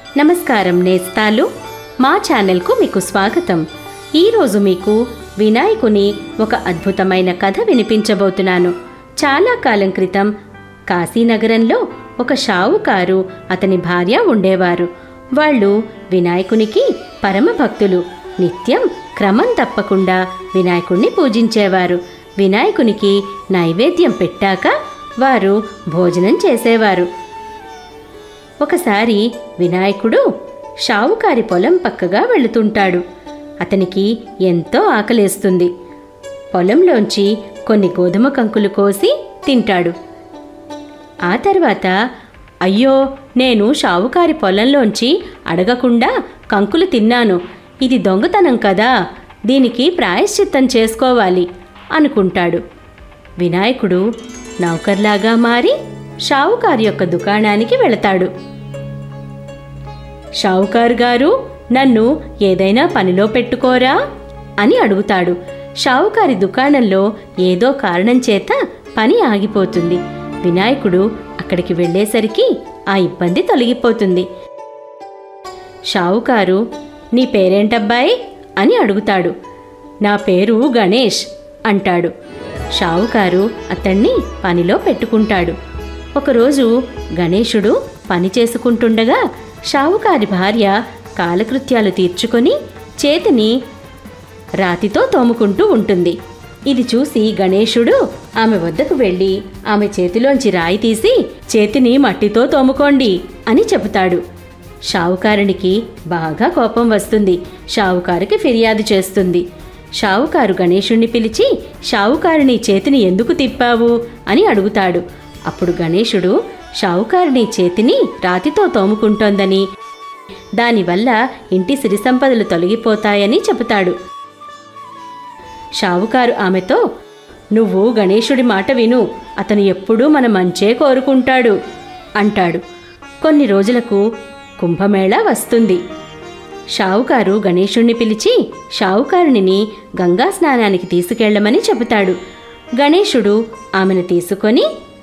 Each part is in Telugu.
నమస్కారం నేస్తాలు మా ఛానల్కు మీకు స్వాగతం ఈరోజు మీకు వినాయకుని ఒక అద్భుతమైన కథ వినిపించబోతున్నాను చాలా కాలం క్రితం కాశీనగరంలో ఒక షావుకారు అతని భార్య ఉండేవారు వాళ్ళు వినాయకునికి పరమ భక్తులు నిత్యం క్రమం తప్పకుండా వినాయకుణ్ణి పూజించేవారు వినాయకునికి నైవేద్యం పెట్టాక వారు భోజనం చేసేవారు ఒకసారి వినాయకుడు షావుకారి పొలం పక్కగా వెళుతుంటాడు అతనికి ఎంతో ఆకలేస్తుంది పొలంలోంచి కొన్ని గోధుమ కంకులు కోసి తింటాడు ఆ తర్వాత అయ్యో నేను షావుకారి పొలంలోంచి అడగకుండా కంకులు తిన్నాను ఇది దొంగతనం కదా దీనికి ప్రాయశ్చిత్తం చేసుకోవాలి అనుకుంటాడు వినాయకుడు నౌకర్లాగా మారి షావుకారి యొక్క దుకాణానికి వెళతాడు షావుకారు గారు నన్ను ఏదైనా పనిలో పెట్టుకోరా అని అడుగుతాడు షావుకారి దుకాణంలో ఏదో కారణం చేత పని ఆగిపోతుంది వినాయకుడు అక్కడికి వెళ్ళేసరికి ఆ ఇబ్బంది తొలగిపోతుంది షావుకారు నీ పేరేంటబ్బాయి అని అడుగుతాడు నా పేరు గణేష్ అంటాడు షావుకారు అతన్ని పనిలో పెట్టుకుంటాడు ఒకరోజు గణేశుడు పని చేసుకుంటుండగా షావుకారి భార్య కాలకృత్యాలు తీర్చుకొని చేతిని రాతితో తోముకుంటూ ఉంటుంది ఇది చూసి గణేశుడు ఆమె వద్దకు వెళ్ళి ఆమె చేతిలోంచి రాయి తీసి చేతిని మట్టితో తోముకోండి అని చెబుతాడు షావుకారునికి బాగా కోపం వస్తుంది షావుకారుకి ఫిర్యాదు చేస్తుంది షావుకారు గణేశుణ్ణి పిలిచి షావుకారుని చేతిని ఎందుకు తిప్పావు అని అడుగుతాడు అప్పుడు గణేశుడు షావుకారుని చేతిని రాతితో తోముకుంటోందని దానివల్ల ఇంటి సిరి సంపదలు తొలగిపోతాయని చెబుతాడు షావుకారు ఆమెతో నువ్వు గణేశుడి మాట విను అతను ఎప్పుడూ మన మంచే కోరుకుంటాడు అంటాడు కొన్ని రోజులకు కుంభమేళా వస్తుంది షావుకారు గణేశుణ్ణి పిలిచి షావుకారునిని గంగా స్నానానికి తీసుకెళ్లమని చెబుతాడు గణేశుడు ఆమెను తీసుకొని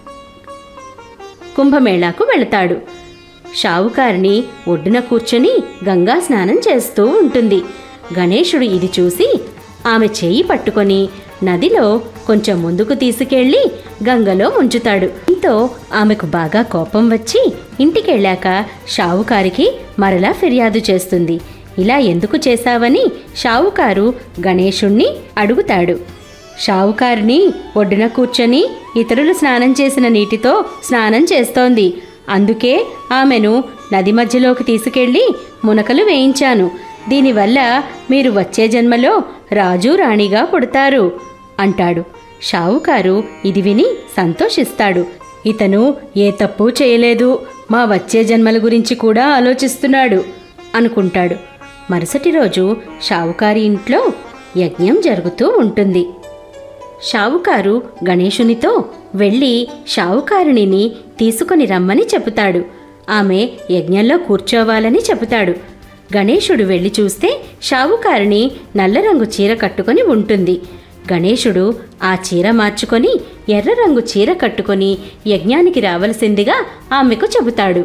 కుంభమేళాకు వెళతాడు షావుకారిని ఒడ్డున కూర్చొని గంగా స్నానం చేస్తూ ఉంటుంది గణేశుడు ఇది చూసి ఆమె చేయి పట్టుకొని నదిలో కొంచెం ముందుకు తీసుకెళ్లి గంగలో ముంచుతాడు దీంతో ఆమెకు బాగా కోపం వచ్చి ఇంటికెళ్ళాక షావుకారికి మరలా ఫిర్యాదు చేస్తుంది ఇలా ఎందుకు చేశావని షావుకారు గణేశుణ్ణి అడుగుతాడు షావుకారిని ఒడ్డున కూర్చొని ఇతరులు స్నానం చేసిన నీటితో స్నానం చేస్తోంది అందుకే ఆమెను నది మధ్యలోకి తీసుకెళ్ళి మునకలు వేయించాను దీనివల్ల మీరు వచ్చే జన్మలో రాజు రాణిగా పుడతారు అంటాడు షావుకారు ఇది విని సంతోషిస్తాడు ఇతను ఏ తప్పు చేయలేదు మా వచ్చే జన్మల గురించి కూడా ఆలోచిస్తున్నాడు అనుకుంటాడు మరుసటి రోజు షావుకారి ఇంట్లో యజ్ఞం జరుగుతూ ఉంటుంది షావుకారు గణేశునితో వెళ్ళి షావుకారునిని తీసుకొని రమ్మని చెబుతాడు ఆమె యజ్ఞంలో కూర్చోవాలని చెబుతాడు గణేశుడు వెళ్ళి చూస్తే షావుకారిని నల్ల రంగు చీర కట్టుకొని ఉంటుంది గణేశుడు ఆ చీర మార్చుకొని ఎర్ర రంగు చీర కట్టుకొని యజ్ఞానికి రావలసిందిగా ఆమెకు చెబుతాడు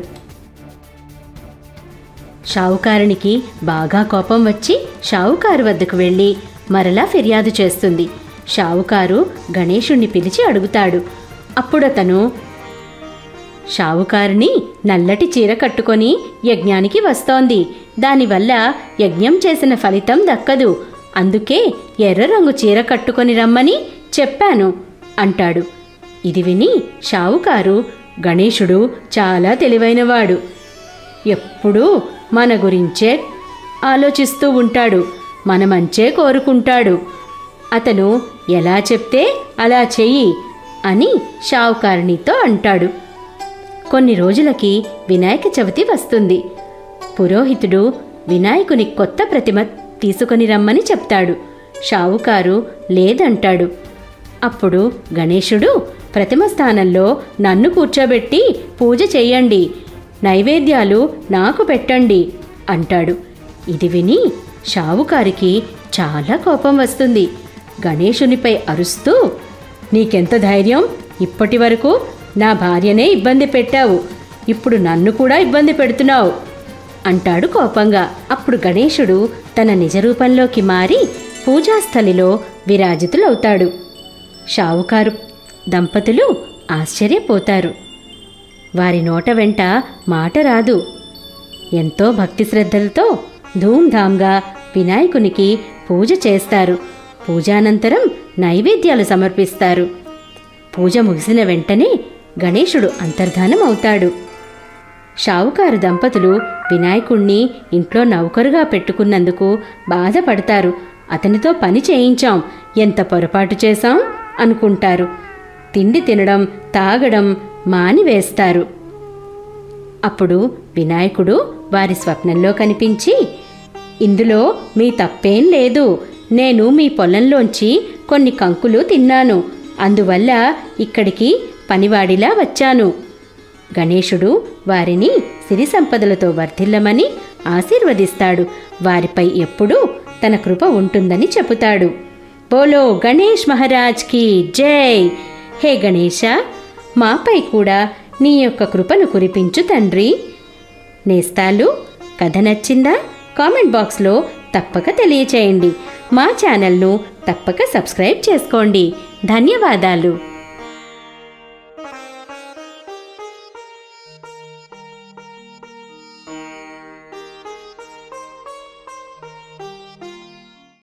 షావుకారునికి బాగా కోపం వచ్చి షావుకారు వద్దకు వెళ్ళి మరలా ఫిర్యాదు చేస్తుంది షావుకారు గణేశుణ్ణి పిలిచి అడుగుతాడు అప్పుడతను షావుకారుని నల్లటి చీర కట్టుకొని యజ్ఞానికి వస్తోంది దానివల్ల యజ్ఞం చేసిన ఫలితం దక్కదు అందుకే ఎర్ర రంగు చీర కట్టుకొని రమ్మని చెప్పాను అంటాడు ఇది విని షావుకారు గణేశుడు చాలా తెలివైనవాడు ఎప్పుడూ మన గురించే ఆలోచిస్తూ ఉంటాడు మన మంచే కోరుకుంటాడు అతను ఎలా చెప్తే అలా చెయ్యి అని షావుకారునితో అంటాడు కొన్ని రోజులకి వినాయక చవితి వస్తుంది పురోహితుడు వినాయకుని కొత్త ప్రతిమ తీసుకొని రమ్మని చెప్తాడు షావుకారు లేదంటాడు అప్పుడు గణేశుడు ప్రతిమ స్థానంలో నన్ను కూర్చోబెట్టి పూజ చెయ్యండి నైవేద్యాలు నాకు పెట్టండి అంటాడు ఇది విని షావుకారికి చాలా కోపం వస్తుంది గణేశునిపై అరుస్తూ నీకెంత ధైర్యం ఇప్పటి వరకు నా భార్యనే ఇబ్బంది పెట్టావు ఇప్పుడు నన్ను కూడా ఇబ్బంది పెడుతున్నావు అంటాడు కోపంగా అప్పుడు గణేశుడు తన నిజరూపంలోకి మారి పూజాస్థలిలో విరాజితులవుతాడు షావుకారు దంపతులు ఆశ్చర్యపోతారు వారి నోట వెంట మాట రాదు ఎంతో భక్తి శ్రద్ధలతో ధూమ్ధామ్గా వినాయకునికి పూజ చేస్తారు పూజానంతరం నైవేద్యాలు సమర్పిస్తారు పూజ ముగిసిన వెంటనే గణేశుడు అంతర్ధానం అవుతాడు షావుకారు దంపతులు వినాయకుణ్ణి ఇంట్లో నౌకరుగా పెట్టుకున్నందుకు బాధపడతారు అతనితో పని చేయించాం ఎంత పొరపాటు చేశాం అనుకుంటారు తిండి తినడం తాగడం మానివేస్తారు అప్పుడు వినాయకుడు వారి స్వప్నంలో కనిపించి ఇందులో మీ తప్పేం లేదు నేను మీ పొలంలోంచి కొన్ని కంకులు తిన్నాను అందువల్ల ఇక్కడికి పనివాడిలా వచ్చాను గణేశుడు వారిని సిరి సంపదలతో వర్ధిల్లమని ఆశీర్వదిస్తాడు వారిపై ఎప్పుడూ తన కృప ఉంటుందని చెబుతాడు బోలో గణేష్ మహారాజ్కి జై హే గణేశ మాపై కూడా నీ యొక్క కృపను కురిపించు తండ్రి నేస్తాలు కథ నచ్చిందా కామెంట్ బాక్స్లో తప్పక తెలియచేయండి మా ఛానల్ను తప్పక సబ్స్క్రైబ్ చేసుకోండి ధన్యవాదాలు